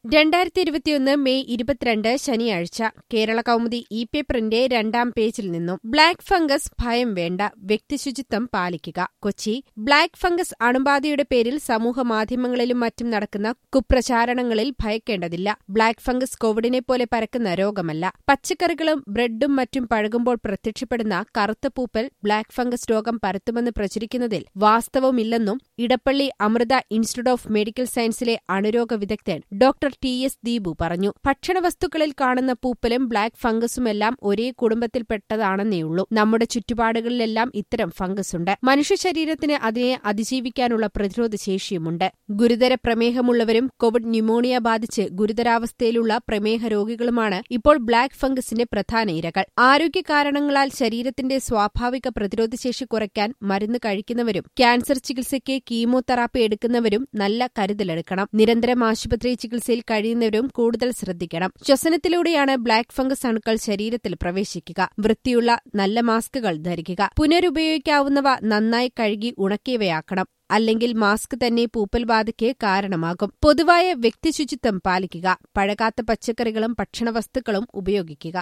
രണ്ടായിരത്തി ഇരുപത്തിയൊന്ന് മെയ് ഇരുപത്തിരണ്ട് ശനിയാഴ്ച കേരള കൗമുദി ഇ പേപ്പറിന്റെ രണ്ടാം പേജിൽ നിന്നും ബ്ലാക്ക് ഫംഗസ് ഭയം വേണ്ട വ്യക്തിശുചിത്വം പാലിക്കുക കൊച്ചി ബ്ലാക്ക് ഫംഗസ് അണുബാധയുടെ പേരിൽ സമൂഹ മാധ്യമങ്ങളിലും മറ്റും നടക്കുന്ന കുപ്രചാരണങ്ങളിൽ ഭയക്കേണ്ടതില്ല ബ്ലാക്ക് ഫംഗസ് കോവിഡിനെ പോലെ പരക്കുന്ന രോഗമല്ല പച്ചക്കറികളും ബ്രെഡും മറ്റും പഴകുമ്പോൾ പ്രത്യക്ഷപ്പെടുന്ന കറുത്ത പൂപ്പൽ ബ്ലാക്ക് ഫംഗസ് രോഗം പരത്തുമെന്ന് പ്രചരിക്കുന്നതിൽ വാസ്തവമില്ലെന്നും Edappally Amrita institute of medical സയൻസിലെ അണുരോഗ വിദഗ്ധൻ ഡോക്ടർ ടി എസ് ദീപു പറഞ്ഞു ഭക്ഷണവസ്തുക്കളിൽ കാണുന്ന പൂപ്പലും ബ്ലാക്ക് ഫംഗസുമെല്ലാം ഒരേ കുടുംബത്തിൽപ്പെട്ടതാണെന്നേയുള്ളൂ നമ്മുടെ ചുറ്റുപാടുകളിലെല്ലാം ഇത്തരം ഫംഗസ് ഉണ്ട് മനുഷ്യ ശരീരത്തിന് അതിനെ അതിജീവിക്കാനുള്ള പ്രതിരോധ ശേഷിയുമുണ്ട് ഗുരുതര പ്രമേഹമുള്ളവരും കോവിഡ് ന്യൂമോണിയ ബാധിച്ച് ഗുരുതരാവസ്ഥയിലുള്ള പ്രമേഹ രോഗികളുമാണ് ഇപ്പോൾ ബ്ലാക്ക് ഫംഗസിന്റെ പ്രധാന ഇരകൾ ആരോഗ്യ കാരണങ്ങളാൽ ശരീരത്തിന്റെ സ്വാഭാവിക പ്രതിരോധശേഷി കുറയ്ക്കാൻ മരുന്ന് കഴിക്കുന്നവരും ക്യാൻസർ ചികിത്സയ്ക്ക് കീമോതെറാപ്പി എടുക്കുന്നവരും നല്ല കരുതലെടുക്കണം നിരന്തരം ആശുപത്രി ചികിത്സയിൽ കഴിയുന്നവരും കൂടുതൽ ശ്രദ്ധിക്കണം ശ്വസനത്തിലൂടെയാണ് ബ്ലാക്ക് ഫംഗസ് അണുക്കൾ ശരീരത്തിൽ പ്രവേശിക്കുക വൃത്തിയുള്ള നല്ല മാസ്കുകൾ ധരിക്കുക പുനരുപയോഗിക്കാവുന്നവ നന്നായി കഴുകി ഉണക്കിയവയാക്കണം അല്ലെങ്കിൽ മാസ്ക് തന്നെ പൂപ്പൽ ബാധയ്ക്ക് കാരണമാകും പൊതുവായ വ്യക്തിശുചിത്വം പാലിക്കുക പഴകാത്ത പച്ചക്കറികളും ഭക്ഷണവസ്തുക്കളും ഉപയോഗിക്കുക